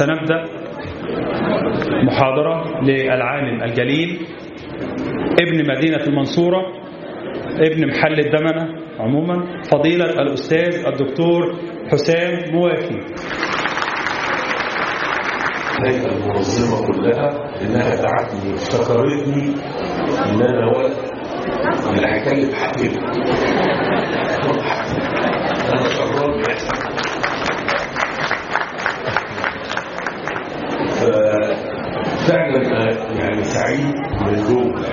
سنبدأ محاضرة للعالم الجليل ابن مدينة المنصورة ابن محل الدمنة عموما فضيلة الأستاذ الدكتور حسام موافي الهيئة المنظمة كلها إنها دعتني وافتكرتني إن أنا ولد اللي هيكلم حقيقي أنا شران فعلا يعني سعيد من جوه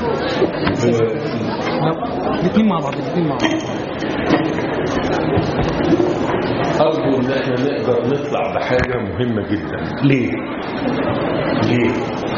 الاثنين مع بعض الاثنين مع بعض أرجو إن احنا نقدر نطلع بحاجة مهمة جدا ليه؟ ليه؟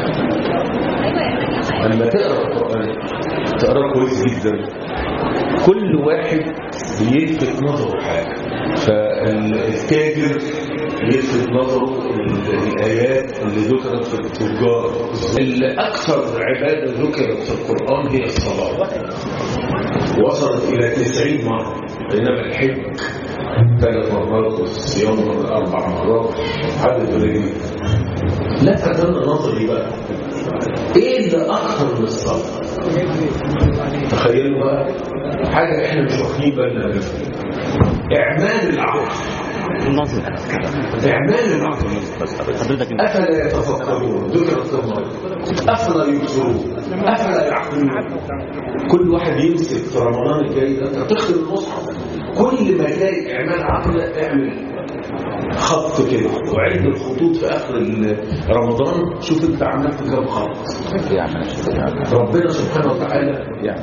لما تقرأ القرآن تقرأ كويس جدا كل واحد بيلفت نظره حاجة فالتاجر يلفت نظره الآيات اللي ذكرت في التجار الأكثر عبادة ذكرت في القرآن هي الصلاة وصلت إلى 90 مرة بينما الحج ثلاث مرات والصيام أربع مرات عدد قليل لا تدل نظري بقى ايه اللي اكثر من الصلاه تخيلوا بقى حاجه احنا مش واخدين بالنا منها اعمال العقل النظر اعمال العقل حضرتك انت افلا يتفكرون ذكرت الله افلا يبصرون افلا يعقلون كل واحد يمسك في رمضان الجاي ده انت تختم المصحف كل ما تلاقي اعمال عقل اعمل خط كده وعد الخطوط في اخر ال- رمضان شوف انت عملت كام خط ربنا سبحانه وتعالى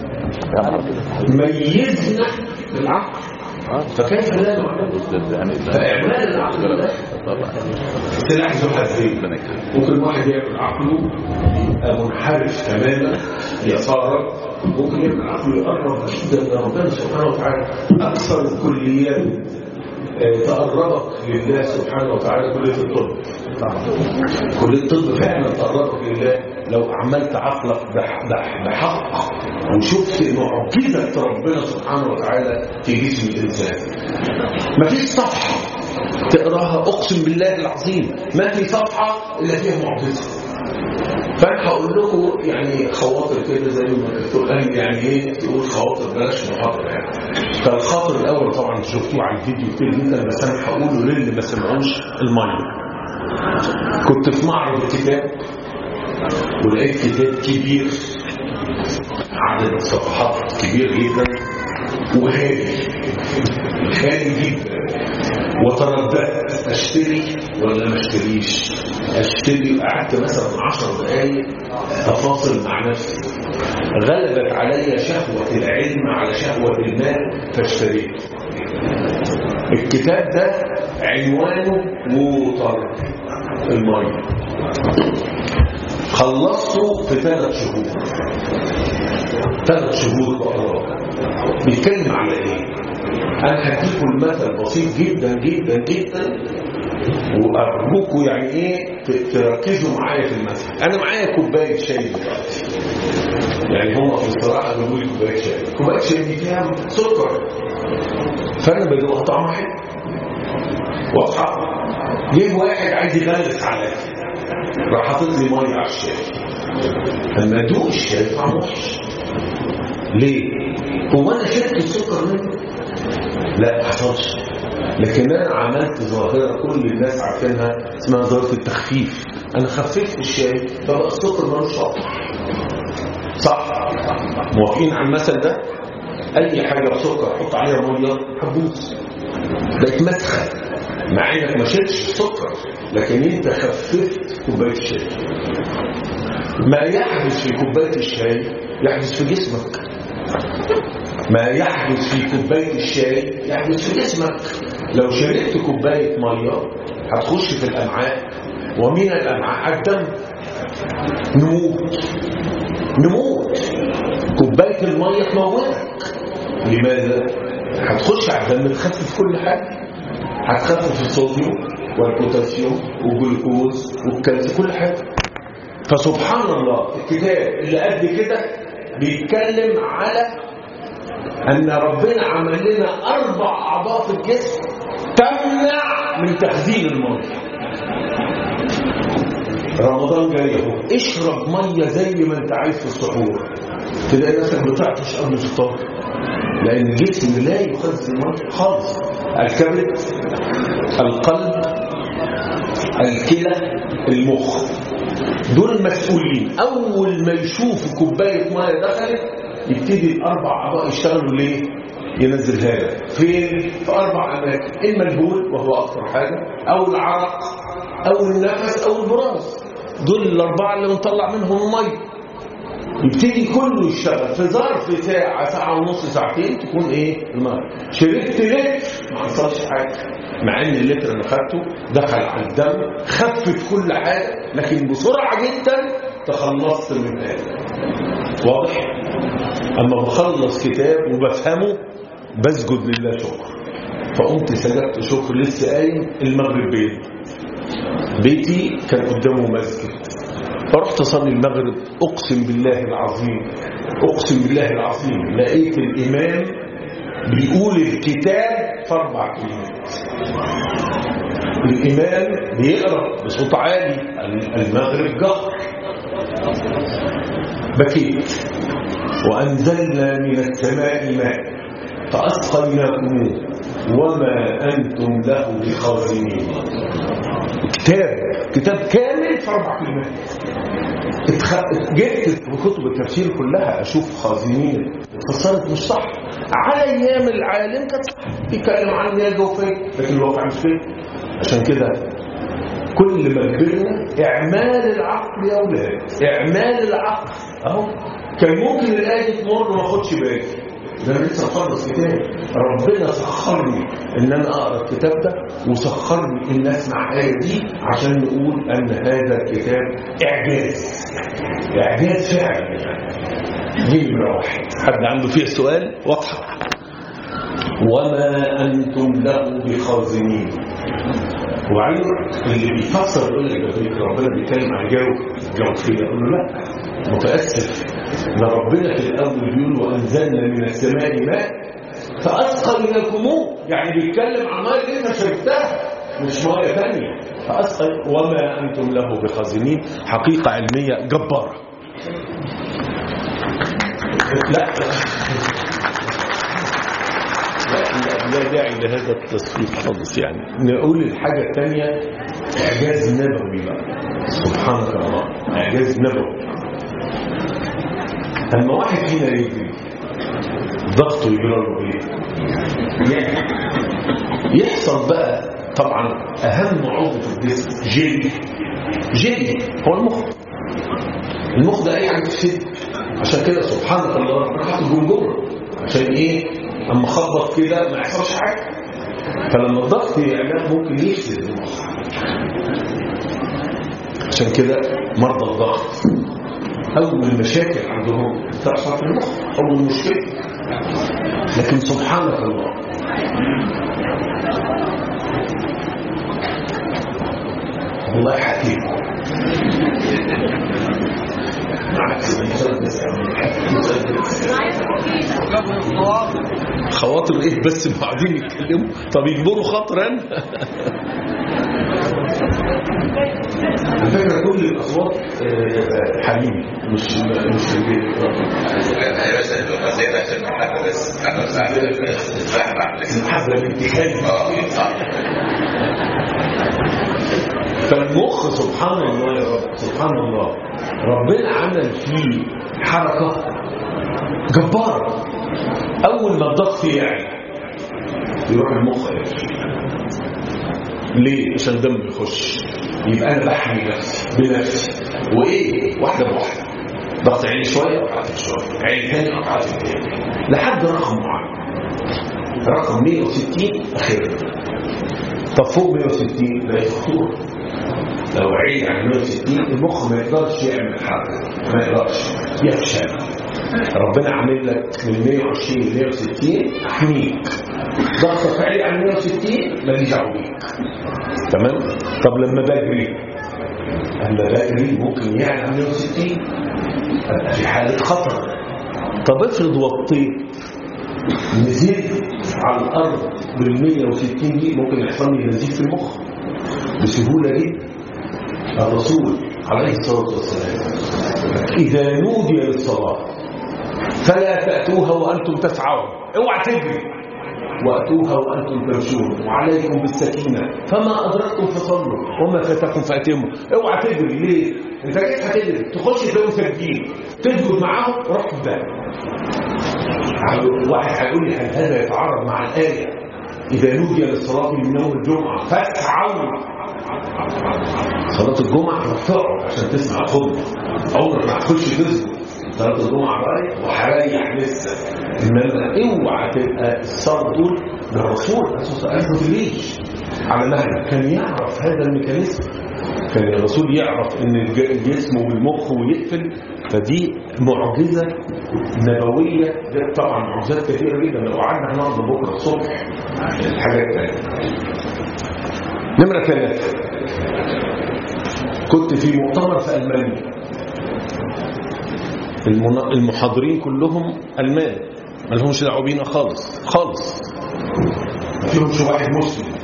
ميزنا بالعقل فكيف لا نعلم فاعمال العقل ده سلاح ذو حدين ممكن واحد يعمل عقله يبقى منحرف تماما يسارا ممكن يعمل عقله يقرب جدا من ربنا سبحانه وتعالى اكثر الكليات آه، تقربك لله سبحانه وتعالى كلية الطب كلية الطب فعلا تقربك لله لو عملت عقلك بح- بح- بحق وشفت معجزة ربنا سبحانه وتعالى في جسم الإنسان مفيش صفحة تقراها أقسم بالله العظيم ما في صفحة إلا فيها معجزة فانا هقول لكم يعني خواطر كده زي ما الدكتور قال يعني ايه تقول خواطر بلاش محاضره يعني فالخاطر الاول طبعا شفتوه على الفيديو كتير جدا بس انا هقوله للي ما سمعوش الميه كنت في معرض الكتاب ولقيت كتاب كبير عدد صفحات كبير جدا وهادي غالي جدا وترددت اشتري ولا ما اشتريش اشتري قعدت مثلا 10 دقايق افاصل مع نفسي غلبت علي شهوة العلم على شهوة المال فاشتريت الكتاب ده عنوانه ووتر المية خلصته في ثلاث شهور ثلاث شهور بقراه بيتكلم على ايه انا هديكم المثل بسيط جدا جدا جدا وارجوكم يعني ايه ت- تركزوا معايا في المثل انا معايا كوبايه شاي دلوقتي يعني هم في الصراحه بيقولوا لي كوبايه شاي كوبايه شاي دي فيها سكر فانا بدوق طعمها حلو واضحه جه واحد عايز يغلس عليا راح حاطط لي ميه على الشاي لما ادوق الشاي طعمه وحش ليه؟ هو انا شربت السكر منه؟ لا ما حصلش لكن انا عملت ظاهره كل الناس عارفينها اسمها ظاهره التخفيف انا خففت الشاي فبقى السكر ملوش طعم صح موافقين على المثل ده اي حاجه بسكر حط عليها ميه هتبوظ بقت مسخه مع انك ما شربتش السكر لكن انت خففت كوبايه الشاي ما يحدث في كوبايه الشاي يحدث في جسمك ما يحدث في كوباية الشاي يحدث في جسمك لو شربت كوباية مية هتخش في الأمعاء ومن الأمعاء على الدم نموت نموت كوباية المية تموتك لماذا؟ هتخش على الدم تخفف كل حاجة هتخفف الصوديوم والبوتاسيوم والجلوكوز والكالسيوم كل حاجة فسبحان الله الكتاب اللي قد كده بيتكلم على أن ربنا عمل لنا أربع أعضاء في الجسم تمنع من تخزين المية رمضان جاي اهو اشرب ميه زي ما انت عايز في السحور تلاقي نفسك بتعطش قبل الفطار لان الجسم لا يخزن الميه خالص الكبد القلب الكلى المخ دول مسؤولين اول ما يشوفوا كوبايه ميه دخلت يبتدي الاربع اعضاء يشتغلوا ليه ينزلها لك فين في اربع اماكن اما البول وهو اكثر حاجه او العرق او النفس او البراز دول الاربعه اللي بنطلع منهم الميه يبتدي كله يشتغل في ظرف ساعة ساعة ونص ساعتين تكون ايه المية شربت لتر ما حصلش حاجة مع ان اللتر اللي خدته دخل على الدم خفت كل حاجة لكن بسرعة جدا تخلصت من هذا واضح اما بخلص كتاب وبفهمه بسجد لله شكر فقمت سجدت شكر لسه قايم المغرب بيت بيتي كان قدامه مسجد فرحت اصلي المغرب اقسم بالله العظيم اقسم بالله العظيم لقيت الامام بيقول الكتاب في اربع كلمات الامام بيقرا بصوت عالي المغرب جهر بكيت وانزلنا من السماء ماء فاسقيناكم وما انتم له بخازنين كتاب كتاب كامل في اربع كلمات اتخ... جبت في كتب التفسير كلها اشوف خازنين اتفسرت مش صح على ايام العالم كانت صح بيتكلم عن المياه الجوفيه لكن الواقع مش كده عشان كده كل ما كبرنا اعمال العقل يا اولاد اعمال العقل اهو كان ممكن الايه تمر وما اخدش بالي ده انا لسه مخلص كتاب ربنا سخرني ان انا اقرا الكتاب ده وسخرني ان اسمع الايه دي عشان نقول ان هذا الكتاب اعجاز اعجاز فعلا دي نمره واحد حد عنده فيه سؤال واضحه وما انتم له بخازنين وبعدين اللي بيفسر يقول لك ربنا بيتكلم عن جو جوفيه يقول له لا متاسف ده ربنا في الاول بيقول وانزلنا من السماء ماء فاسقيناكموه يعني بيتكلم عن ميه اللي انت شربتها مش ميه ثانيه فاسقي وما انتم له بخازنين حقيقه علميه جباره لا لا لا داعي لهذا التصويت خالص يعني نقول الحاجة الثانية إعجاز نبوي بقى سبحانك الله إعجاز نبوي أما واحد فينا يجري ضغطه يجرى له إيه؟ يعني يحصل بقى طبعا أهم عضو في الجسم جلي جلي هو المخ المخ ده أي حاجة تفيد عشان كده سبحانك الله ربنا حاطط جمجمة عشان إيه؟ اما خبط كده ما يحصلش حاجه فلما الضغط يعلى ممكن يفسد المخ عشان كده مرضى الضغط اول مشاكل عندهم تحصل في المخ اول مشكله لكن سبحانك الله والله حكيم خواطر ايه بس بعدين يتكلموا طب يجبروا خاطرا الفكره كل الاصوات حليم مش مش في البيت المحبه الامتحان فالمخ سبحان الله يا رب سبحان الله ربنا عمل فيه حركة جبارة أول ما الضغط يعلى يروح المخ يقفل ليه؟ عشان الدم يخش يبقى أنا بحمي نفسي بنفسي وإيه؟ واحدة بواحدة ضغط عيني شوية وقعت شوية عيني تاني وقعت تاني لحد رقم معين رقم 160 أخيرا طب فوق 160 لا يخطور لو عين عن 160 المخ ما يقدرش يعمل حركه ما يقدرش يفشل ربنا عامل لك من 120 ل 160 احميك ضغطك عالي عن 160 ماليش دعوه بيك تمام طب لما بجري لما بجري ممكن يعلى عن 160 ابقى في حاله خطر طب افرض وطيت نزلت على الارض بال 160 دي ممكن يحصل لي نزيف في المخ بسهوله جدا الرسول عليه الصلاة والسلام إذا نودي للصلاة فلا تأتوها وأنتم تسعون اوعى تجري وأتوها وأنتم تمشون وعليكم بالسكينة فما أدركتم فصلوا وما فاتكم فأتموا اوعى تجري ليه؟ أنت جيت هتجري تخش تلاقيهم ساجدين تسجد معاهم روح في بالك واحد هيقول لي هل هذا يتعارض مع الآية إذا نودي للصلاة من يوم الجمعة فاسعوا صلاة الجمعة رفعوا عشان تسمع الخطبة عمرك ما هتخش تسجد صلاة الجمعة رايح وهريح لسه إنما اوعى تبقى الصلاة دول للرسول ما تقوليش على مهلك كان يعرف هذا الميكانيزم كان الرسول يعرف ان الجسم والمخ ويقفل فدي معجزة نبوية ده طبعا معجزات كثيرة جدا لو قعدنا هنقعد بكرة الصبح الحاجات الثانية نمرة ثلاثة كنت في مؤتمر في ألمانيا المحاضرين كلهم ألمان ما لهمش دعوه بينا خالص خالص ما فيهمش واحد مسلم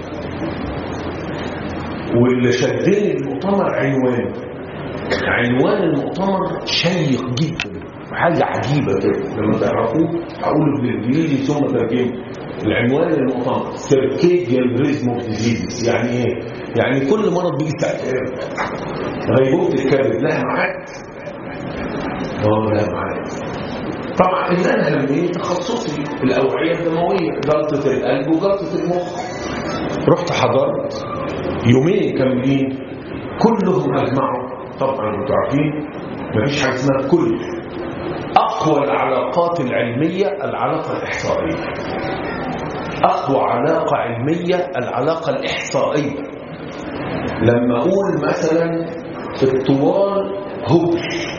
واللي شدني المؤتمر عنوان عنوان المؤتمر شيق جدا حاجة عجيبة كده لما تعرفوه هقوله بالانجليزي ثم ترجمه العنوان المؤتمر سيركيديال ريزم اوف ديزيز يعني ايه؟ يعني كل مرض بيجي تأثير غيبوبة الكبد لها معاد اه لها معاد طبعا ان انا همني تخصصي الاوعيه الدمويه جلطه القلب وجلطه المخ رحت حضرت يومين كاملين كلهم اجمعوا طبعا انتوا عارفين مفيش حاجه اسمها كل اقوى العلاقات العلميه العلاقه الاحصائيه اقوى علاقه علميه العلاقه الاحصائيه لما اقول مثلا الطوال هبل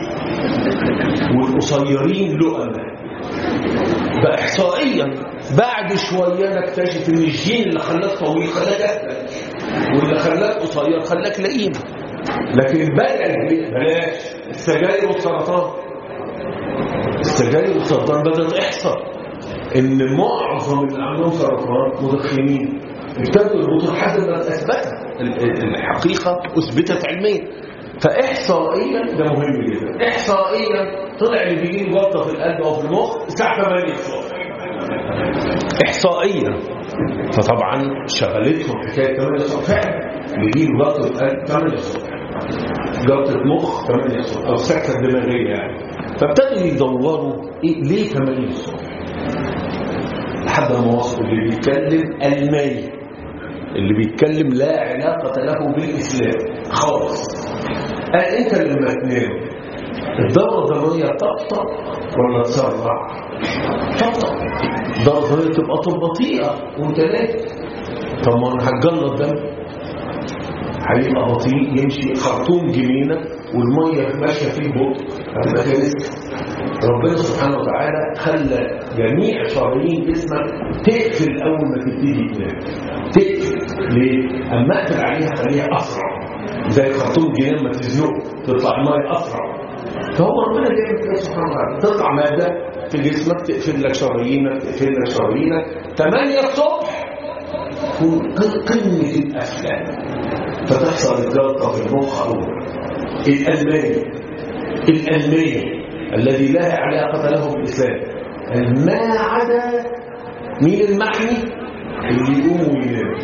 والقصيرين لؤمة بقى احصائيا بعد شويه نكتشف ان الجين اللي خلاك طويل خلاك اهبل واللي خلاك قصير خلاك لئيم لكن بدأ بلاش السجاير والسرطان السجاير والسرطان بدأت تحصل ان معظم اللي عندهم سرطان مدخنين ابتدوا يربطوا لحد ما اثبتها الحقيقه اثبتت علميا فاحصائيا ده مهم جدا احصائيا طلع اللي بيجي جلطه في القلب او في المخ الساعه 8 الصبح احصائيا فطبعا شغلتهم حكايه 8 الصبح فعلا بيجي جلطه القلب 8 الصبح جلطه مخ 8 الصبح او سكته دماغيه يعني فابتدوا يدوروا إيه ليه 8 الصبح لحد ما وصلوا اللي بيتكلم الماني اللي بيتكلم لا علاقه له بالاسلام خالص قال انت لما تنام الدوره الدمويه تبطأ ولا تسرع تبطأ الدوره الدمويه تبقى طب بطيئه وانت نايم طب ما انا هتجلط دم هيبقى بطيء يمشي خرطوم جنينه والميه ماشيه فيه بطء هتبقى كارثه ربنا سبحانه وتعالى خلى جميع شرايين جسمك تقفل اول ما تبتدي تنام تقفل ليه؟ اما اقفل عليها خليها اسرع زي خرطوم جنين ما تزنق تطلع الميه اسرع فهو ربنا بيعمل كده سبحانه وتعالى تطلع ماده في جسمك تقفل لك شرايينك تقفل لك شرايينك 8 الصبح تكون قمه الافلام فتحصل الجلطه في المخ او الالماني الالماني الذي لا علاقه له بالاسلام ما عدا مين المحمي اللي يقوم وينام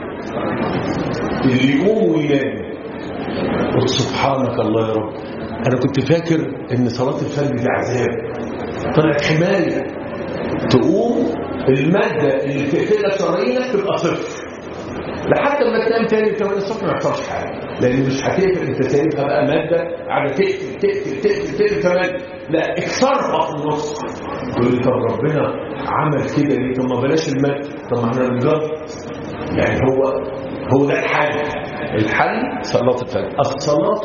اللي يقوم وينام قلت سبحانك الله يا رب انا كنت فاكر ان صلاه الفجر دي عذاب طلعت حمايه تقوم الماده اللي تقفل لك شرايينك تبقى صفر لحد ما تنام تاني كمان الصبح ما يحصلش حاجه لان مش هتقفل انت سايبها بقى ماده قاعده تقفل تقفل تقفل تقفل كمان لا اكسرها في النص تقول لي طب ربنا عمل كده ليه طب ما بلاش الماده طب ما احنا نجرب يعني هو هو ده الحل الحل صلاه الفجر الصلاه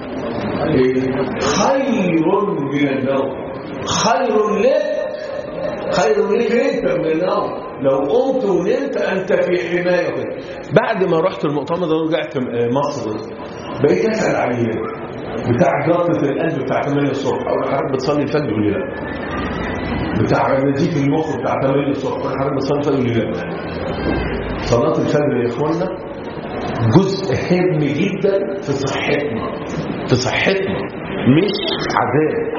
خير من النوم خير لك خير لك انت من النوم لو قمت ونمت انت في حمايه بعد ما رحت المؤتمر ده ورجعت مصر بقيت اسال عليه بتاع جلطه القلب بتاع 8 الصبح اقول حضرتك بتصلي الفجر يقول لي لا بتاع نزيف المخ بتاع 8 الصبح اقول حضرتك بتصلي الفجر يقول لي لا صلاه الفجر يا اخوانا جزء هام جدا في صحتنا في صحتنا مش عذاب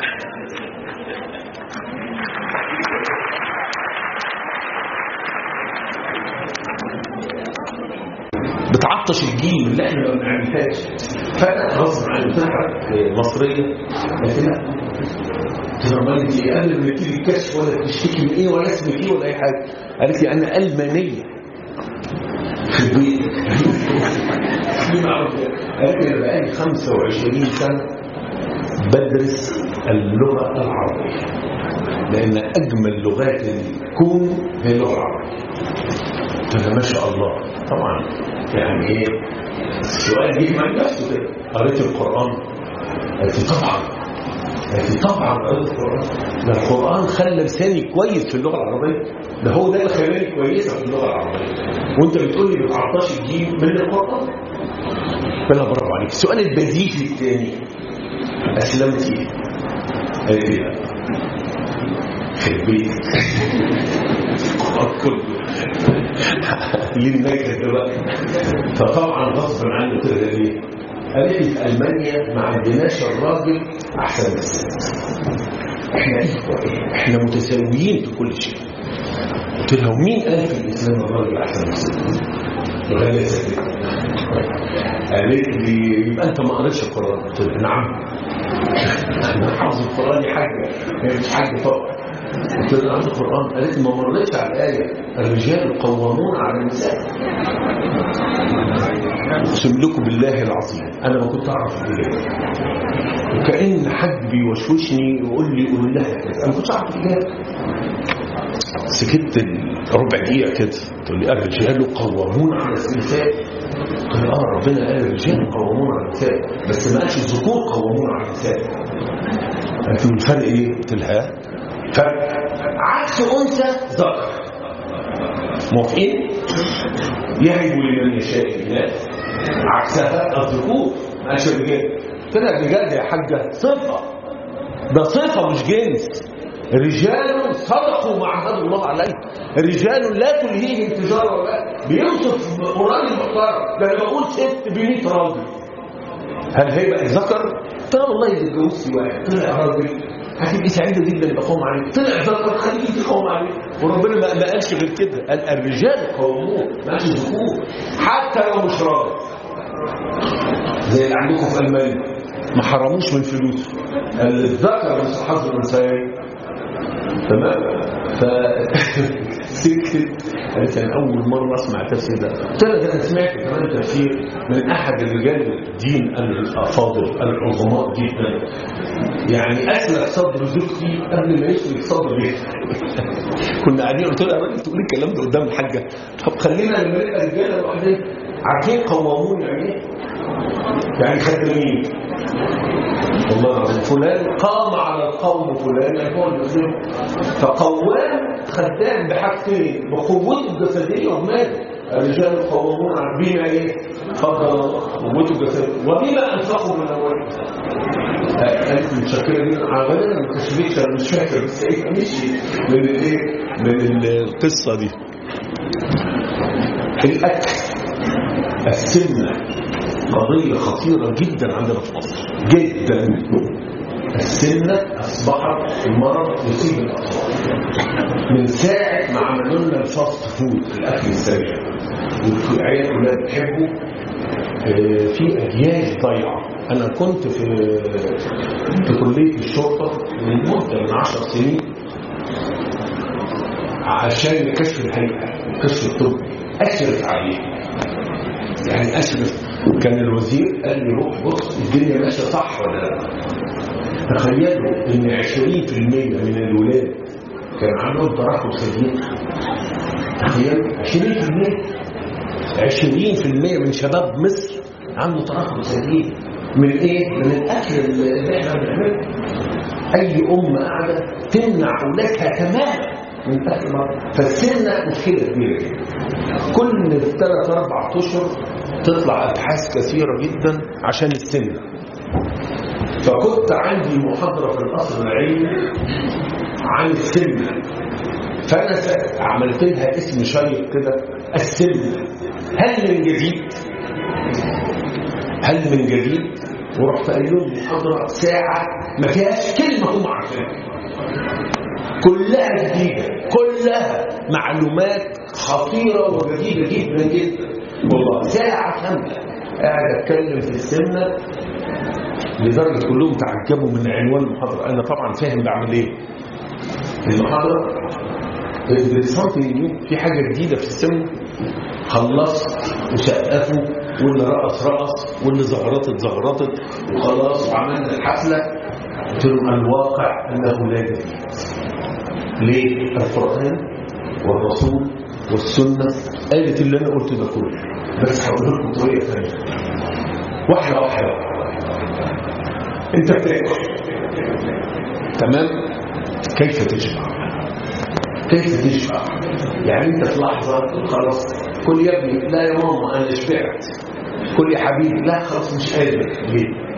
بتعطش الجيل اللي احنا ما بنعملهاش فانا غصب عن بتاعت مصريه قالت لا قلت لها امال انت قبل ما تيجي الكشف ولا تشتكي من ايه ولا اسمك ايه ولا اي حاجه قالت لي انا المانيه في البيت ليه ما أعرف كده؟ قالت لي انا بقالي 25 سنه بدرس اللغه العربيه لان اجمل لغات الكون هي اللغه العربيه قلت لها ما شاء الله طبعا يعني ايه السؤال جه مع نفسه كده قريت القران قالت لي طبعا قالت لي طبعا قريت القران ده القران خلى لساني كويس في اللغه العربيه ده هو ده اللي خلاني كويسه في اللغه العربيه وانت بتقول لي بتعطش الجيل من القران فلا برافو عليك السؤال البديهي الثاني اسلمتي قالت لي لا في البيت القران كله ليه النكد ده بقى فطبعا غصب عنه كده ليه قالت لي في المانيا ما عندناش الراجل احسن من الست احنا ايه احنا متساويين في كل شيء قلت لها ومين قال في الاسلام الراجل احسن من الست وهي سكتت قالت لي يبقى انت ما قريتش القران قلت لها نعم انا حافظ القران يا حاجه هي مش حاجه طبعا قلت لها عندي القران قالت لي ما مرتش على الايه الرجال قوامون على النساء اقسم لكم بالله العظيم انا ما كنت اعرف الاجابه وكان حد بيوشوشني ويقول لي قول لها كذا انا ما كنتش اعرف الاجابه سكت ربع دقيقه كده تقول لي الرجال قوامون على النساء قلت لها اه ربنا قال الرجال قوامون على النساء بس ما قالش الذكور قوامون على النساء قالت لي الفرق ايه؟ قلت لها فرق عكس انثى ذكر موافقين؟ يهب لمن يشاء الاناث عكسها الذكور ما قالش الرجال قلت لها الرجال يا حاجه صفه ده صفه مش جنس رجال صدقوا ما عهدوا الله عليه رجال لا تلهيهم تجاره ولا بيوصف قران المحترم ده انا بقول ست ب 100 راجل هل هيبقى ذكر؟ قلت لها والله اذا اتجوزتي واحد طلع راجل هتبقي سعيده جدا يبقى قوم عليك طلع ذكر خليكي تقوم عليه وربنا ما ما قالش غير كده قال الرجال قوامون ما قالش ذكور حتى لو مش راجل زي اللي عندكم في المانيا ما حرموش من فلوسه قال الذكر مش حظ الانثيين تمام ف سكت قالت انا اول مره اسمع التفسير ده قلت لها ده انا سمعت كمان تفسير من احد الرجال الدين الافاضل العظماء جدا يعني اسلك صدر زوجتي قبل ما يسلك صدري كنا قاعدين قلت لها يا راجل تقولي الكلام ده قدام الحاجه طب خلينا لما نبقى رجاله لوحدنا عارفين قوامون يعني ايه؟ يعني خدامين والله العظيم فلان قام على القوم فلان يعني هو المسلم فقوام خدام بحاجتين بقوته الجسديه وماله الرجال قوامون على بما ايه؟ فضل الله قوته الجسديه وبما انفقوا من اموالهم قالت متشكره جدا غالبا انا ما كشفتش انا مش فاكر بس ايه مشي من الايه؟ من القصه دي الاكل السمنه قضية خطيرة جدا عندنا في مصر جدا السمنة أصبحت مرض يصيب الأطفال من ساعة ما عملوا لنا الفاست فود الأكل السريع والعيال كلها بتحبه آه، في أجيال ضايعة أنا كنت في في كلية الشرطة من مدة من 10 سنين عشان كشف الهيئة الكشف الطبي أشرف عليه يعني أشرف كان الوزير قال لي روح بص الدنيا ماشيه صح ولا لا تخيلوا ان 20% من الولاد كان عندهم ترهل شديد تخيلوا 20% 20% من شباب مصر عنده ترهل شديد من ايه؟ من الاكل اللي احنا بنعمله اي ام قاعده تمنع اولادها تماما من اكل مرة. فالسمنه مشكله كبيره جدا كل ثلاث اربع اشهر تطلع ابحاث كثيره جدا عشان السمنه فكنت عندي محاضره في القصر العلمي عن السمنه فانا س- عملت لها اسم شيق كده السمنه هل من جديد هل من جديد ورحت قايل لهم محاضره ساعه ما فيهاش كلمه هم عارفينها كلها جديده كلها معلومات خطيره وجديده جدا جدا والله ساعه كامله قاعد اتكلم في السنه لدرجه كلهم تعجبوا من عنوان المحاضره انا طبعا فاهم بعمل ايه المحاضره الصوت في حاجه جديده في السن خلصت وسقفوا واللي رقص رقص واللي زغرطت زغرطت وخلاص وعملنا الحفله قلت لهم الواقع انه لا جديد ليه القران والرسول والسنه قالت اللي انا قلته ده كله بس هقول لكم بطريقه ثانيه واحده واحده انت بتاكل تمام كيف تشبع كيف تشبع يعني انت في لحظه خلاص كل يا ابني لا يا ماما انا شبعت كل يا حبيبي لا خلاص مش قادر ليه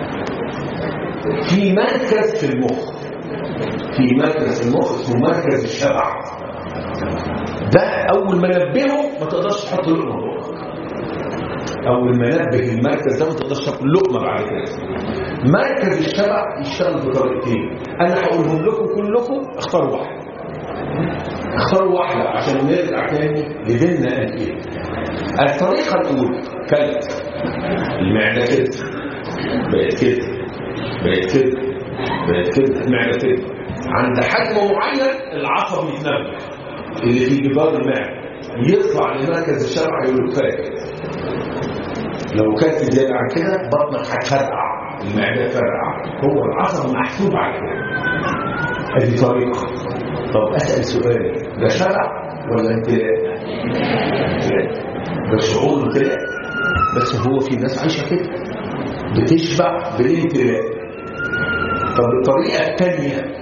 في مركز في المخ في مركز في المخ اسمه مركز الشبع ده اول ما نبهه ما تقدرش تحط لقمه بقك اول ما نبه المركز ده ما تقدرش تحط لقمه بعد كده مركز الشبع يشتغل بطريقتين انا هقولهم لكم كلكم اختاروا واحده اختاروا واحده عشان نرجع تاني لديننا قد ايه الطريقه الاولى كلت المعده كده بقت كده بقت كده بقت كده المعده كده عند حجم معين العصب يتنبه اللي في جدار المعده يطلع لمركز الشبع يقول كفايه لو كانت زياده عن كده بطنك هتفرقع المعده تفرقع هو العصب محسوب على كده ادي طريقه طب اسال سؤال ده شرع ولا امتلاء؟ ده شعور امتلاء بس هو في ناس عايشه كده بتشبع بالامتلاء طب الطريقه الثانيه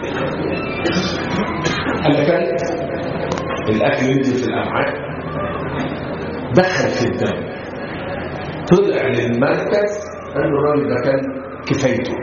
انا اكلت الاكل ينزل في الامعاء دخل في الدم طلع للمركز قال له الراجل ده كان كفايته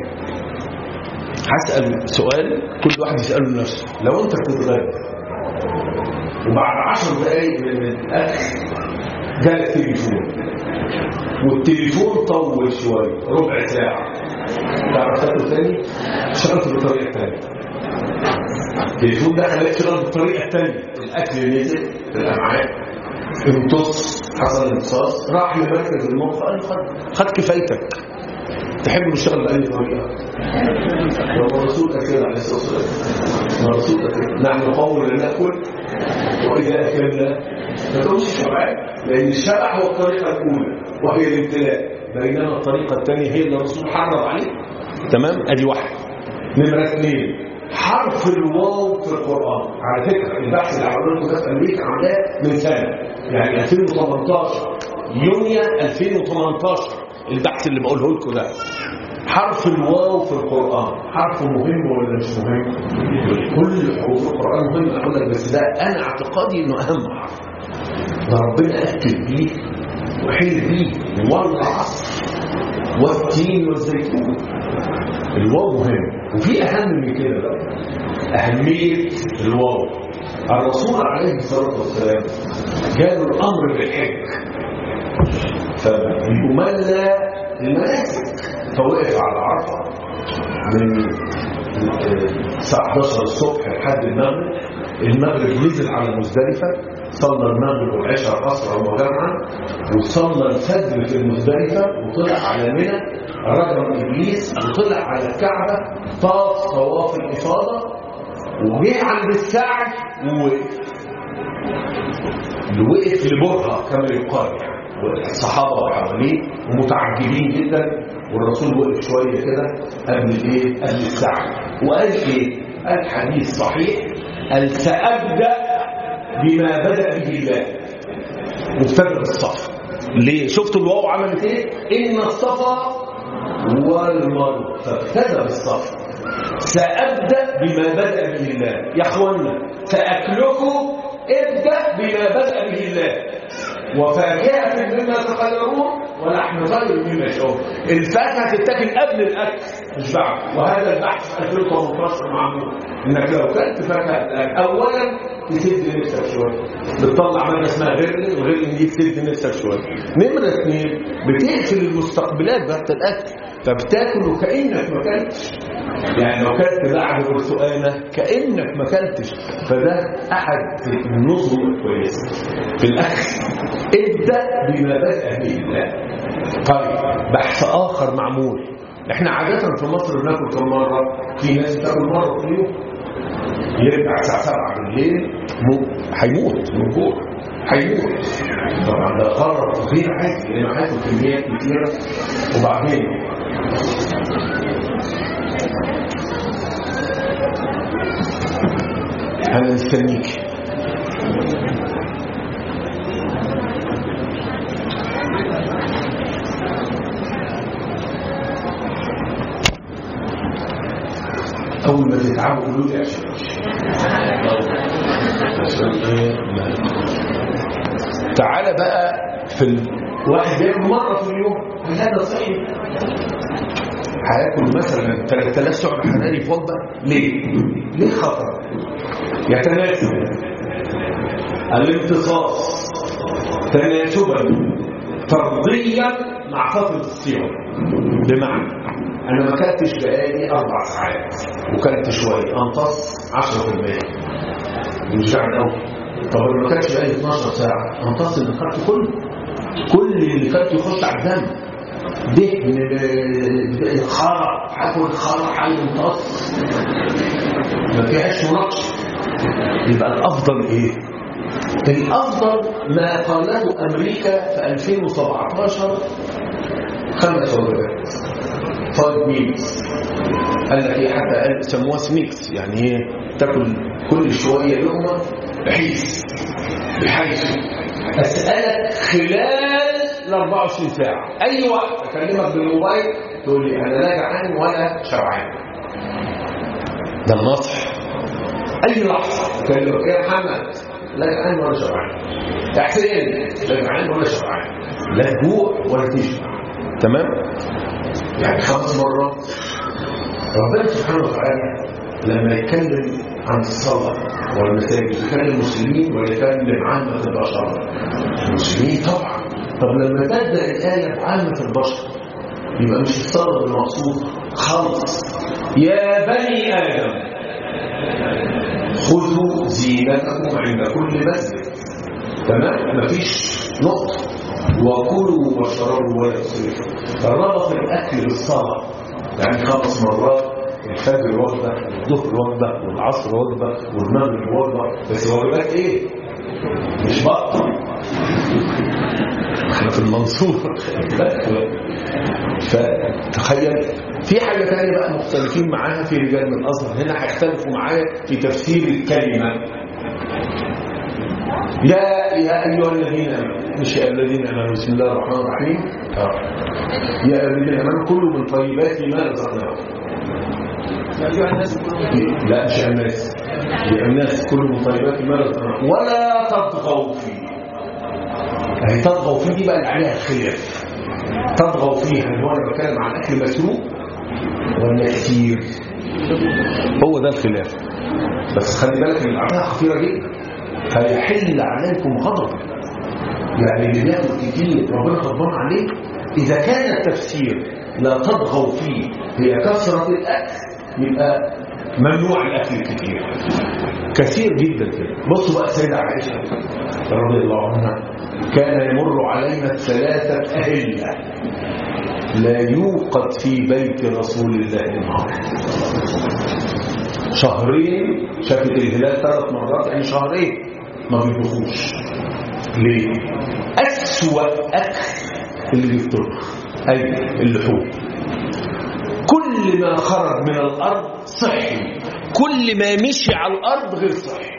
هسأل سؤال كل واحد يسأله لنفسه لو انت بتتغدى وبعد عشر دقايق من الاكل جالك تليفون والتليفون طول شويه ربع ساعه تعرف تاكل تاني اشتغلت بالطريقه الثانيه التليفون ده خلاك تشتغل بالطريقه الثانيه الاكل نزل في الامعاء امتص حصل امتصاص راح لمركز المخ قال خد خد كفايتك تحب نشتغل بأي طريقة والرسول أكل عليه الصلاة والسلام الرسول أكل نحن قوم لا نأكل وإذا أكلنا ما تقولش شبعان لأن الشبع هو الطريقة الأولى وهي الامتلاء بينما الطريقة الثانية هي اللي الرسول حرم عليه تمام أدي واحد نمرة اثنين حرف الواو في القرآن على فكرة البحث اللي عملته ده في أمريكا عملاه من سنة يعني 2018 يونيو 2018 البحث اللي بقوله لكم ده حرف الواو في القرآن حرف مهم ولا مش مهم كل حروف القرآن مهم أقول لك بس ده أنا اعتقادي إنه أهم حرف ده ربنا أكد بيه وحيل بيه والعصر والتين والزيتون الواو مهم وفي أهم من كده بقى أهمية الواو الرسول عليه الصلاة والسلام جاله الأمر بالحج فيملى المناسك فوقف على عرفه من الساعه 11 الصبح لحد المغرب المغرب نزل على مزدلفه صلى المغرب والعشاء قصرا وجمعا وصلى الفجر في المزدلفه وطلع على منى رجم ابليس وطلع على الكعبه طاف طواف الافاضه وجه عند السعي ووقف وقف لبرهه كما يقال يعني والصحابه حواليه ومتعجبين جدا والرسول وقف شويه كده قبل الايه قبل السعي وقال ايه قال حديث صحيح قال سابدا بما بدا به الله وابتدى بالصف ليه شفتوا الواو عملت ايه ان الصفا والمروه فابتدى بالصف سابدا بما بدا به الله يا اخوانا فاكلكم ابدا بما بدا به الله وفاكهة مما تخيرون ولحم طير مما يشعرون الفاكهة تتاكل قبل الأكل مش بعد وهذا البحث في 2018 معمول انك لو كلت فاكهه اولا تسد نفسك شويه بتطلع ماده اسمها غيرلين الغيرلين دي تسد نفسك شويه نمره اثنين بتقفل المستقبلات بتاعت الاكل فبتاكل وكانك ما اكلتش يعني لو كلت بعد برتقانه كانك ما اكلتش فده احد النظم الكويسه في الاكل ابدا بما بدا به الله طيب بحث اخر معمول احنا عاده في مصر بناكل كم مره في ناس بتاكل مره في اليوم يرجع الساعه 7 بالليل مو- هيموت من جوع هيموت طبعا ده قرار غير عادي لانه هياكل كميات كتيره وبعدين انا مستنيك اول ما تتعبوا قولوا لي عشان عشان إيه؟ ما- تعالى بقى في ال... واحد بياكل مره في اليوم هل هذا صحي هياكل مثلا 3000 سعر حراري في وجبه ليه؟ ليه خطر؟ يتناسب الامتصاص تناسبا فرضيا مع فتره الصيام بمعنى انا ما اكلتش بقالي اربع ساعات وكلت شويه امتص 10% مش قاعد قوي طب لو ما كانش بقالي 12 ساعه امتص اللي خدته كله كل اللي خدته يخش على الدم دهن خرق هاكل خرق هيمتص ما فيهاش مناقشه يبقى الافضل ايه؟ الافضل ما قاله امريكا في 2017 خمس وجبات فايف ميلز قال لك ايه حتى قال سموها سنيكس يعني ايه تاكل كل شويه لقمه بحيث بحيث اسالك خلال ال 24 ساعه اي وقت اكلمك بالموبايل تقول لي انا لا جعان ولا شبعان ده النصح اي لحظه اكلمك يا محمد لا جعان ولا شبعان يا حسين لا جعان ولا شبعان لا جوع ولا تشبع تمام يعني خمس مرات ربنا سبحانه وتعالى لما يتكلم عن الصلاة والمساجد يتكلم المسلمين ولا يتكلم عامة البشر المسلمين طبعا طب لما تبدأ الآية بعامة البشر يبقى مش الصلاة المقصود خالص يا بني آدم خذوا زينتكم عند كل مسجد تمام مفيش نقطة وكلوا واشربوا ولا تسرفوا ربط الاكل بالصلاه يعني خمس مرات الفجر وجبه الظهر وجبه والعصر وجبه والمغرب وجبه بس وجبات ايه؟ مش بطه احنا في المنصوره فتخيل في حاجه ثانيه بقى مختلفين معاها في رجال من الازهر هنا هيختلفوا معايا في تفسير الكلمه يا يا ايها الذين امنوا مش يا الذين امنوا بسم الله الرحمن الرحيم آه. يا ايها الذين امنوا كلوا من طيبات ما رزقناكم لا مش يا الناس يا الناس كلوا من طيبات ما رزقناكم ولا تطغوا فيه يعني تطغوا فيه دي بقى اللي عليها الخلاف تطغوا فيها اللي هو انا بتكلم عن اكل مسروق ولا كتير هو ده الخلاف بس خلي بالك ان العمليه خطيره جدا فيحل عليكم غضب يعني اللي بياكل كتير ربنا غضبان عليه اذا كان التفسير لا تطغوا فيه هي كثره الاكل يبقى ممنوع الاكل الكتير كثير جدا كده بصوا بقى سيدة عائشه رضي الله عنها كان يمر علينا ثلاثه اهله لا يوقد في بيت رسول الله نهار شهرين شافت الهلال ثلاث مرات يعني شهرين ما بيطبخوش ليه؟ أسوأ أكل اللي بيطبخ أي اللحوم كل ما خرج من الأرض صحي كل ما مشي على الأرض غير صحي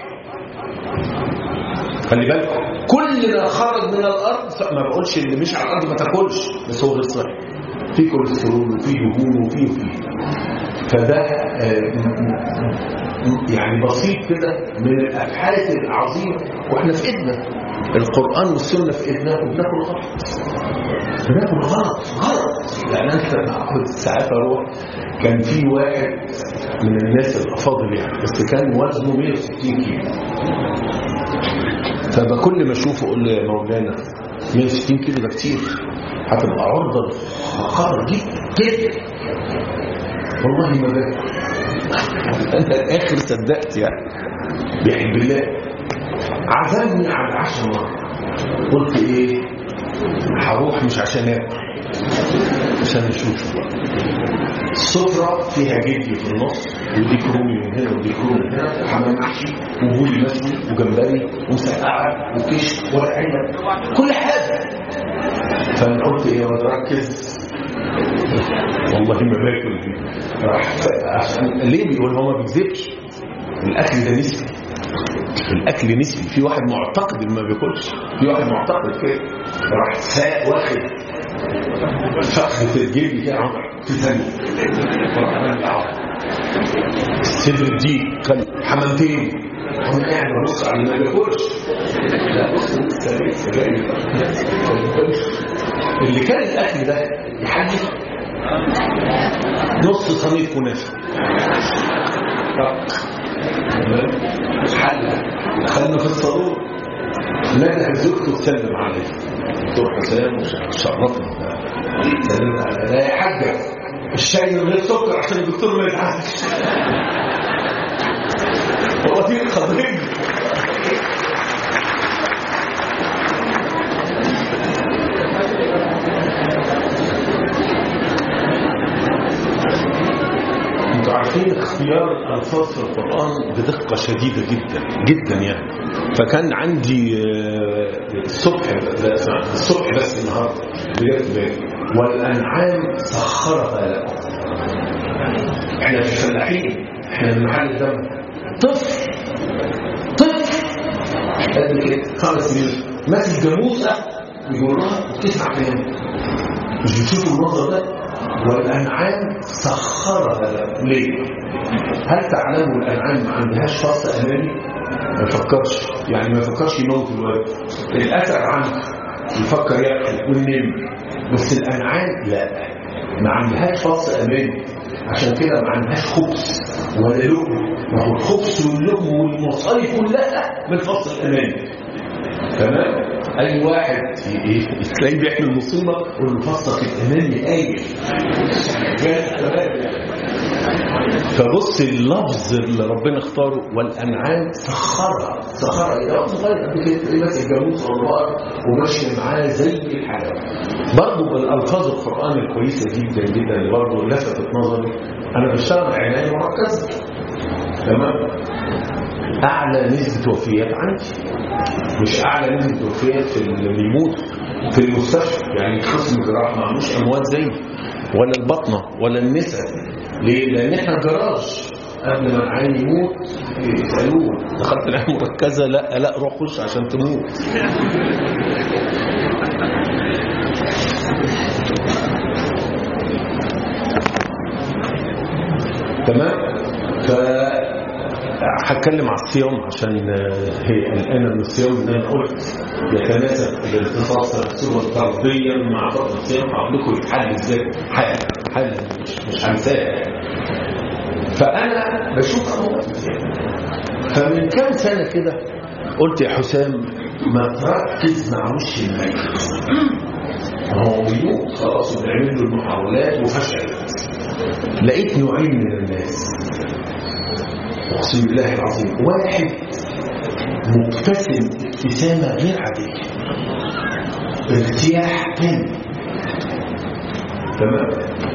خلي بالك كل ما خرج من الأرض صحي. ما بقولش اللي مشي على الأرض ما تاكلش بس هو غير صحي في كوليسترول وفي دهون وفي وفي فده يعني بسيط كده من الابحاث العظيمه واحنا في ايدنا القران والسنه في ايدنا وبناكل غلط بناكل غلط غلط يعني انا كنت ساعات اروح كان في واحد من الناس الافاضل يعني بس كان وزنه 160 كيلو فبكل ما اشوفه اقول له يا مولانا 160 كيلو ده كتير هتبقى عرضه للخطر جدا جدا والله ما باكل انا الاخر صدقت يعني بيحب الله عزمني على العشاء مره قلت ايه هروح مش عشان اكل عشان اشوف السفرة فيها جدي في النص وديك رومي من هنا وديك رومي من هنا وحمام محشي وبولي مشوي وجمبري ومسقعة وكش ورق عنب كل حاجة فانا قلت ايه وانا بركز والله ما باكل دي راح عشان ليه بيقول هو ما بيكذبش الاكل ده نسبي الاكل نسبي في واحد معتقد انه ما بياكلش في واحد معتقد كده راح ساق واخد فخ في الجيب بتاعه في ثانيه راح عمل عظم. صدر الديك كان حمامتين وانا قاعد ببص على اللي ما بياكلش لا بص لسه لسه جاي اللي كان الاكل ده يحدي نص صينيه كنافه حل دخلنا في الصالون نده زوجته تسلم عليه دكتور حسام شرفنا سلم على لا يا حاجه الشاي من غير سكر عشان الدكتور ما يتعبش هو دي القضيه انتوا عارفين اختيار الالفاظ في القران بدقه شديده جدا جدا يعني فكان عندي آه، الصبح لا اسمع الصبح بس النهارده بجد بالي والانعام سخرها لكم احنا في فلاحين احنا من محل الدم طفل طفل قد كده خمس سنين ماسك جاموسه يجرها وتسمع كلامه مش بتشوفوا المنظر ده والأنعام سخرها لكم ليه؟ هل تعلموا الأنعام ما عندهاش فصل أمامي؟ ما يفكرش يعني ما يفكرش يموت الولد الأثر عنه يفكر ياكل وينام بس الأنعام لا ما عندهاش فصل أمامي عشان كده ما عندهاش خبز ولا لقم ما هو الخبز واللقم والمصايب كلها من الفصل الأمامي تمام اي واحد ي- ي- تلاقيه بيحمل مصيبه يقول له فصلك الامامي قايل فبص اللفظ اللي ربنا اختاره والانعام سخرها سخرها يا صغير قد كده تلاقيه ماسك جاموس والبقر وماشي معاه زي الحلاوه برضه بالالفاظ القران الكويسه جدا جدا اللي برضه لفتت نظري انا بشتغل عنايه مركزه تمام اعلى نسبه وفيات عندي مش اعلى نسبه وفيات في اللي بيموتوا في المستشفى يعني قسم الجراحه ما عندوش اموات زي ولا البطنه ولا النساء ليه؟ لان احنا جراج قبل ما العين يموت يسالوه دخلت العنايه مركزه لا لا روح خش عشان تموت تمام ف هتكلم على الصيام عشان آه، هي الآن من الصيام اللي انا قلت يتناسب بالاختصاص الصورة طرديا مع فضل الصيام هقول لكم يتحل ازاي حل حل مش, مش هنساه فانا بشوف امور فمن كام سنه كده قلت يا حسام ما تركز مع وش الميت هو بيموت خلاص وبنعمل له المحاولات وفشلت لقيت نوعين من الناس اقسم بالله العظيم واحد مبتسم ابتسامه غير عاديه ارتياح كامل تمام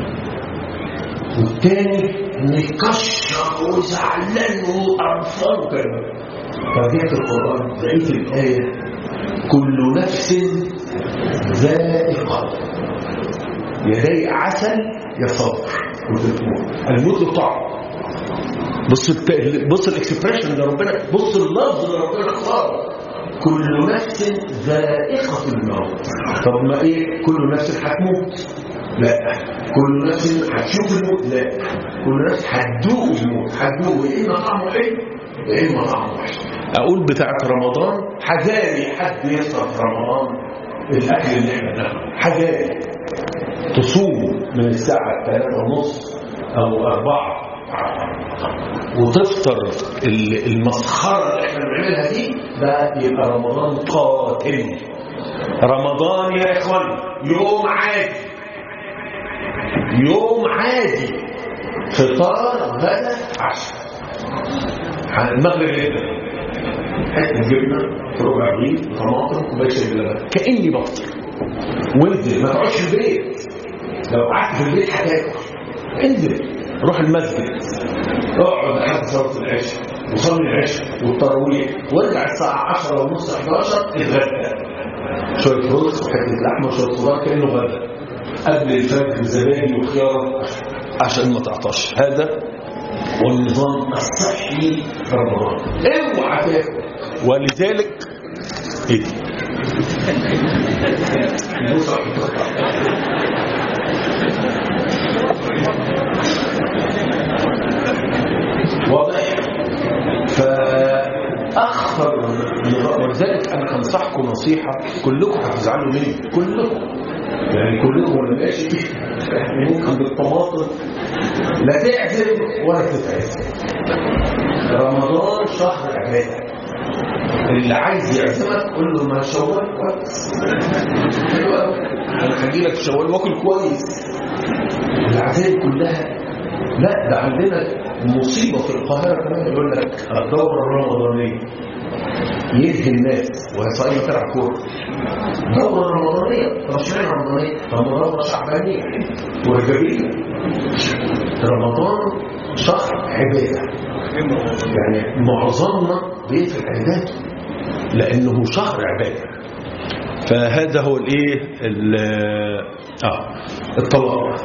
والتاني مكشر وزعلان وقرفان كده فرجعت القران لقيت الايه كل نفس ذائقه يدي عسل يا صبر وتتموت الموت له طعم بص الت... بص الاكسبريشن اللي ربنا بص اللفظ اللي ربنا اختاره كل نفس ذائقة الموت طب ما ايه كل نفس هتموت لا كل نفس هتشوف الموت لا كل نفس هتدوق الموت هتدوق يا اما طعمه حلو يا اما طعمه وحش اقول بتاعت رمضان حذاري حد يفطر في رمضان الاكل اللي احنا بناكله حذاري تصوم من الساعة 3 ونص أو 4 وتفطر ال- المسخرة اللي احنا بنعملها دي ده يبقى رمضان قاتل رمضان يا إخوان يوم عادي يوم عادي فطار غدا عشاء على المغرب يبدا حته جبنه ربع رغيف طماطم كوبايه شاي بلبن كاني بفطر وانزل ما تقعدش في البيت لو قعدت في البيت هتاكل انزل روح المسجد اقعد لحد صلاه العشاء وصلي العشاء والتراويح وارجع الساعه 10 ونص 11 اتغدى شويه رز وحته لحمه وشويه خضار كانه غدا قبل الفجر زبادي وخيار عشان ما تعطش هذا والنظام الصحي في رمضان اوعى تاكل ولذلك ايه دي؟ واضح فاخطر نظام ولذلك انا انصحكم نصيحه كلكم هتزعلوا مني كلكم يعني كلكم ولا ماشي يعني ممكن بالطماطم لا تعزم ولا تتعزم رمضان شهر عباده اللي عايز يعزمك قول له ما شوال كويس حلو قوي انا هجي لك شوال واكل كويس العزائم كلها لا ده عندنا مصيبه في القاهره كمان يقول لك الدوره الرمضانيه يلهي الناس وهي صايمه تلعب كوره دوره رمضانيه طب اشمعنى رمضانيه؟ طب ما دوره شعبانيه ورجاليه رمضان شهر عباده يعني معظمنا بيقفل عبادته لانه شهر عباده فهذا هو الايه ال- اه الطلاق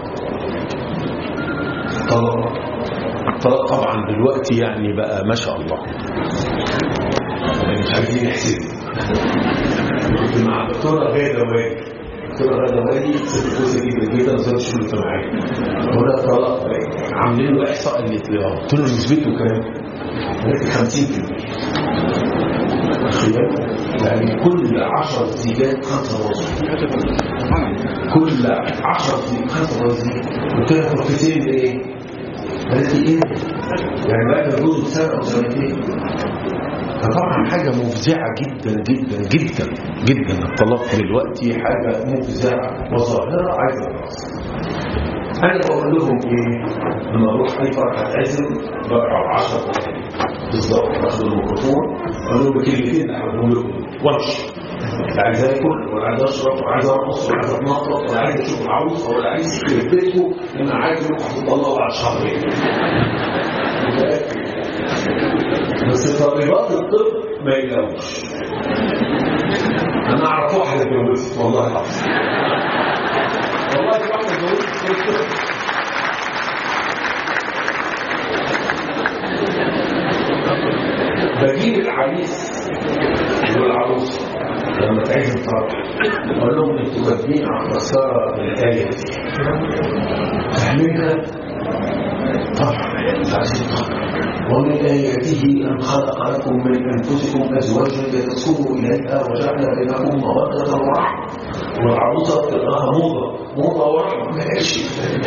الطلاق الطلاق طبعا دلوقتي يعني بقى ما شاء الله يعني مش عايزين نحسب كنت مع الدكتوره غاده وادي الدكتوره غاده وادي ست كويسه جدا جدا وزاره الشؤون الاجتماعيه هنا الطلاق بقى عاملين له احصاء قالت لي اه قلت له نسبته كام؟ قالت لي 50% تخيل يعني كل 10 زيجات خمسه ونص كل 10 زيجات خمسه ونص قلت لها فرقتين بايه؟ قالت لي ايه؟ يعني بقى يجوز سنه او سنتين فطبعا حاجة مفزعة جدا جدا جدا جدا الطلاق دلوقتي حاجة مفزعة وظاهرة عايزة دراسة أنا بقول لهم إيه؟ لما أروح أي فرح أتعزم بقرا 10 بالظبط باخد الميكروفون أقول لهم بكلمتين أحبهم لكم وامشي لا عايز آكل ولا عايز أشرب ولا عايز أرقص ولا عايز أتنطط ولا عايز أشوف العروسة ولا عايز يخرب بيتكم أنا عايز أروح أطلعوا بعد شهرين بس طالبات الطب ما يلاقوش انا اعرف واحده اتجوزت والله العظيم والله في واحده اتجوزت في الطب بجيب العريس والعروسه لما تعزم فرح اقول لهم انتوا كاتبين على المسطره الايه دي فاهمينها؟ طبعا عايزين طبعا ومن آياته أن خلق لكم من أنفسكم أزواجا لتسكنوا إليها وجعل بينكم مودة ورحمة والعروسة بتبقى موضة موضة ورحمة ماشي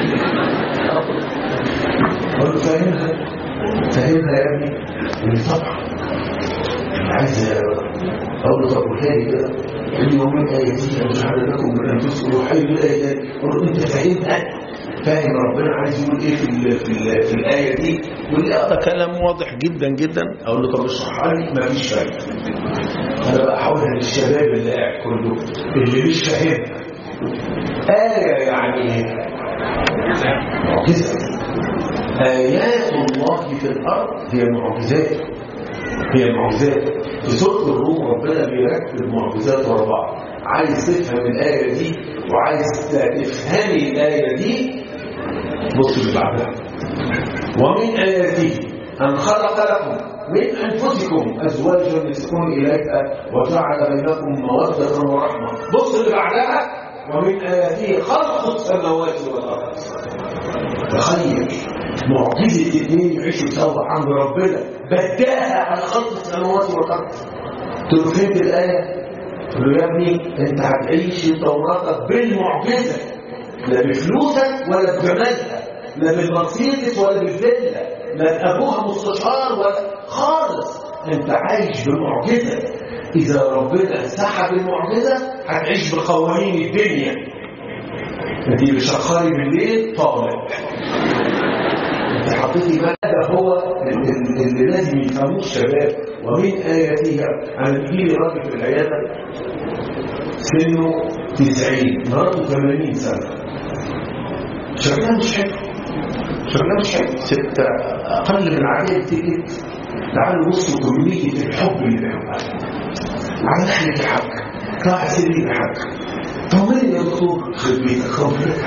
قالوا فاهمها فاهمها يا ابني قال لي طبعا عايز أقول له طب وتاني كده قال لي ومن آياته أن جعل لكم من أنفسكم وحي الآيات قال له أنت فاهمها فاهم ربنا عايز يقول ايه في ال في, ال في الايه دي يقول لي اه ده كلام واضح جدا جدا اقول له طب اشرحها لي مفيش فايده انا بقى احولها للشباب اللي قاعد كله اللي مش فاهم ايه يعني معجزه ايات الله في الارض هي معجزات هي معجزات في سوره الروم ربنا بيركب معجزات ورا بعض عايز تفهم الايه دي وعايز تفهمي الايه دي بص اللي بعدها ومن آياته أن خلق لكم من أنفسكم أزواجا لتسكنوا إليها وجعل بينكم مودة ورحمة بص اللي بعدها ومن آياته خلق السماوات والأرض تخيل معجزة اثنين يعيشوا سوا عند ربنا بداها على خلق السماوات والأرض تقول فهمت الآية؟ قال له يا ابني انت هتعيش توراتك بالمعجزة لا بفلوسك ولا بجمالها لا بالمرسيدس ولا بالفيلا لا ابوها مستشار ولا خالص انت عايش بمعجزه اذا ربنا سحب المعجزه هتعيش بقوانين الدنيا انت اللي شغالي بالليل طالع انت حطيتي ماذا هو اللي اللي لازم يفهموه الشباب ومن اياتها انا بيجي لي راجل في العياده سنه 90 مراته 80 سنه شغلها مش حلو شغلها مش حلو ست اقل من العاديه بتيجي تعالوا بصوا كميه الحب اللي بيحبها على ناحيه الحق طلع سيدي الحق طمني يا دكتور خد بيتك خد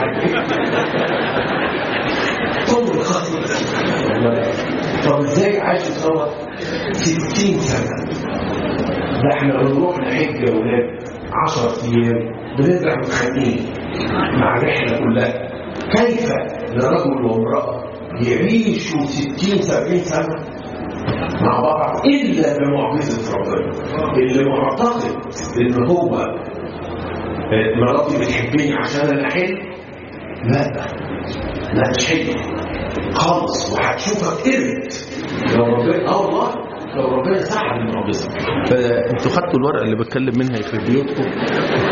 طول الخط طب ازاي عايش سوا 60 سنه ده احنا بنروح نحج يا ولاد 10 ايام بنرجع متخانقين مع الرحله كلها كيف لرجل وامراه يعيشوا 60 70 سنه مع بعض الا بمعجزه ربنا اللي معتقد ان هو مراتي بتحبني عشان انا حلو لا لا مش حلو خالص وهتشوفك قرد لو ربنا اه والله لو ربنا سحب المعجزه فانتوا خدتوا الورقه اللي بتكلم منها يخرب بيوتكم